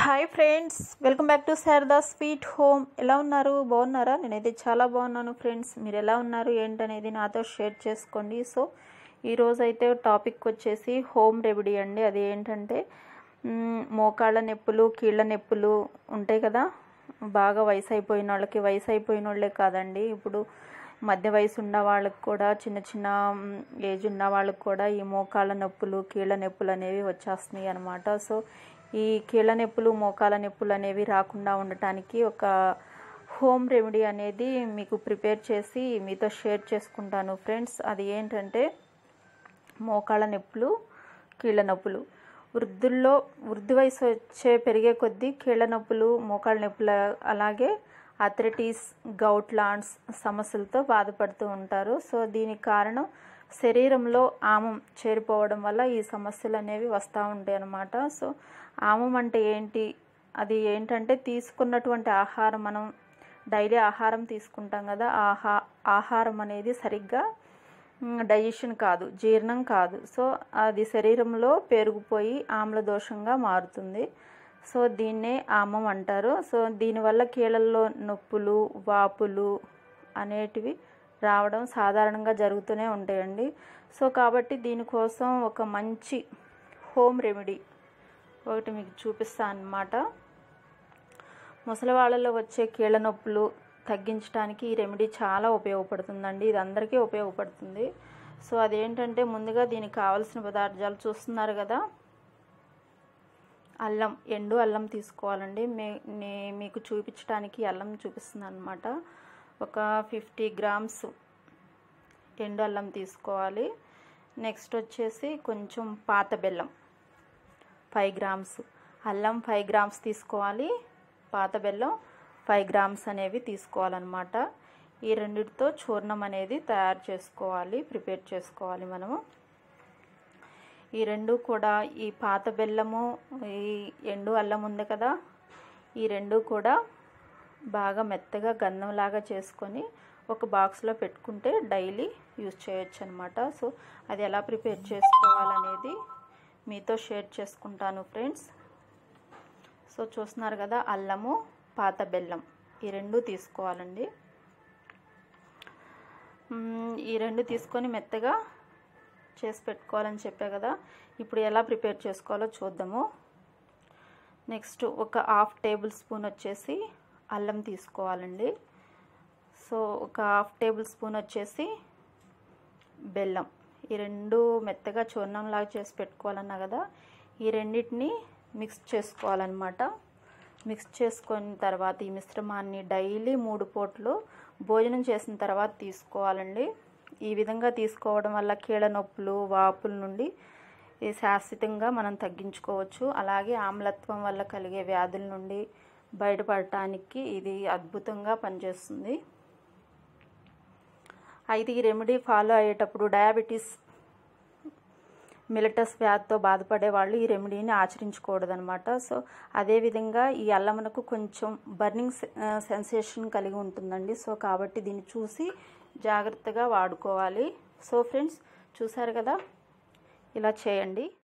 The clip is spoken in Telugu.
hi friends welcome back to Sharada sweet home ఎలా ఉన్నారు బాగున్నారా నేనైతే చాలా బాగున్నాను ఫ్రెండ్స్ మీరు ఎలా ఉన్నారు ఏంటనేది నాతో షేర్ చేసుకోండి సో ఈరోజు అయితే టాపిక్ వచ్చేసి హోమ్ రెమెడీ అండి అది ఏంటంటే మ్, మోకాళ్ళ నొప్పులు కీళ్ళ నొప్పులు ఉంటాయి కదా బాగా వయసు అయిపోయిన వాళ్ళకి వయసు అయిపోయిన వాళ్ళే కాదండి ఇప్పుడు మధ్య వయసు ఉన్న వాళ్ళకి కూడా చిన్న చిన్న మ్, ఏజ్ ఉన్న వాళ్ళకి కూడా ఈ మోకాళ్ళ నొప్పులు కీళ్ళ నొప్పులు అనేవి వచ్చేస్తున్నాయి అనమాట సో ఈ కీళ్ళ నొప్పులు మోకాళ్ళ నొప్పులు అనేవి రాకుండా ఉండటానికి ఒక హోమ్ రెమెడీ అనేది మీకు ప్రిపేర్ చేసి మీతో షేర్ చేసుకుంటాను ఫ్రెండ్స్ అది ఏంటంటే మోకాళ్ళ నొప్పులు కీళ్ళ నొప్పులు వృద్ధుల్లో వృద్ధి వయసు వచ్చే పెరిగే కొద్దీ కీళ్ళ నొప్పులు మోకాళ్ళ నొప్పులు అలాగే అథ్రటిస్ గౌట్ లాండ్స్ సమస్యలతో బాధపడుతూ ఉంటారు సో దీనికి కారణం శరీరంలో ఆమం చేరిపోవడం వల్ల ఈ సమస్యలు అనేవి వస్తూ ఉంటాయి అన్నమాట సో ఆమం అంటే ఏంటి అది ఏంటంటే తీసుకున్నటువంటి ఆహారం మనం డైలీ ఆహారం తీసుకుంటాం కదా ఆహా ఆహారం అనేది సరిగ్గా డైజెషన్ కాదు జీర్ణం కాదు సో అది శరీరంలో పెరిగిపోయి ఆమ్ల దోషంగా మారుతుంది సో దీన్నే ఆమం అంటారు సో దీనివల్ల కీళ్ళల్లో నొప్పులు వాపులు అనేటివి రావడం సాధారణంగా జరుగుతూనే ఉంటాయండి సో కాబట్టి దీనికోసం ఒక మంచి హోమ్ రెమెడీ ఒకటి మీకు చూపిస్తాను అన్నమాట ముసలి వాళ్ళలో వచ్చే కీళ్ళ నొప్పులు తగ్గించడానికి ఈ రెమెడీ చాలా ఉపయోగపడుతుందండి ఇది అందరికీ ఉపయోగపడుతుంది సో అదేంటంటే ముందుగా దీనికి కావాల్సిన పదార్థాలు చూస్తున్నారు కదా అల్లం ఎండు అల్లం తీసుకోవాలండి మే నే- మీకు చూపించడానికి అల్లం చూపిస్తున్నాను అనమాట ఒక ఫిఫ్టీ గ్రామ్స్ ఎండు అల్లం తీసుకోవాలి నెక్స్ట్ వచ్చేసి కొంచెం పాత బెల్లం ఫైవ్ గ్రామ్స్ అల్లం ఫైవ్ గ్రామ్స్ తీసుకోవాలి పాత బెల్లం ఫైవ్ గ్రామ్స్ అనేవి తీసుకోవాలన్నమాట ఈ రెండిటితో చూర్ణం అనేది తయారు చేసుకోవాలి ప్రిపేర్ చేసుకోవాలి మనము ఈ రెండు కూడా ఈ పాత బెల్లము ఈ ఎండు అల్లం ఉంది కదా ఈ రెండు కూడా బాగా మెత్తగా గంధంలాగా చేసుకొని ఒక బాక్స్లో పెట్టుకుంటే డైలీ యూజ్ చేయొచ్చు అనమాట సో అది ఎలా ప్రిపేర్ చేసుకోవాలనేది మీతో షేర్ చేసుకుంటాను ఫ్రెండ్స్ సో చూస్తున్నారు కదా అల్లము పాత బెల్లం ఈ రెండు తీసుకోవాలండి మ్మ్, ఈ రెండు తీసుకొని మెత్తగా చేసి పెట్టుకోవాలని చెప్పా కదా ఇప్పుడు ఎలా ప్రిపేర్ చేసుకోవాలో చూద్దాము నెక్స్ట్ ఒక హాఫ్ టేబుల్ స్పూన్ వచ్చేసి అల్లం తీసుకోవాలండి సో ఒక హాఫ్ టేబుల్ స్పూన్ వచ్చేసి బెల్లం ఈ రెండు మెత్తగా చూర్ణంలాగా చేసి పెట్టుకోవాలన్నా కదా ఈ రెండింటిని మిక్స్ చేసుకోవాలన్నమాట మిక్స్ చేసుకున్న తర్వాత ఈ మిశ్రమాన్ని డైలీ మూడు పూటలు భోజనం చేసిన తర్వాత తీసుకోవాలండి ఈ విధంగా తీసుకోవడం వల్ల కీళ్ళ నొప్పులు వాపుల నుండి ఇది శాశ్వతంగా మనం తగ్గించుకోవచ్చు అలాగే ఆమ్లత్వం వల్ల కలిగే వ్యాధుల నుండి బయటపడటానికి ఇది అద్భుతంగా పనిచేస్తుంది అయితే ఈ రెమెడీ ఫాలో అయ్యేటప్పుడు డయాబెటీస్ మిలటస్ వ్యాధితో బాధపడే వాళ్ళు ఈ రెమెడీని ఆచరించకూడదనమాట సో అదేవిధంగా ఈ అల్లమునకు కొంచెం బర్నింగ్ సెన్సేషన్ కలిగి ఉంటుందండి సో కాబట్టి దీన్ని చూసి జాగ్రత్తగా వాడుకోవాలి సో ఫ్రెండ్స్ చూసారు కదా ఇలా చేయండి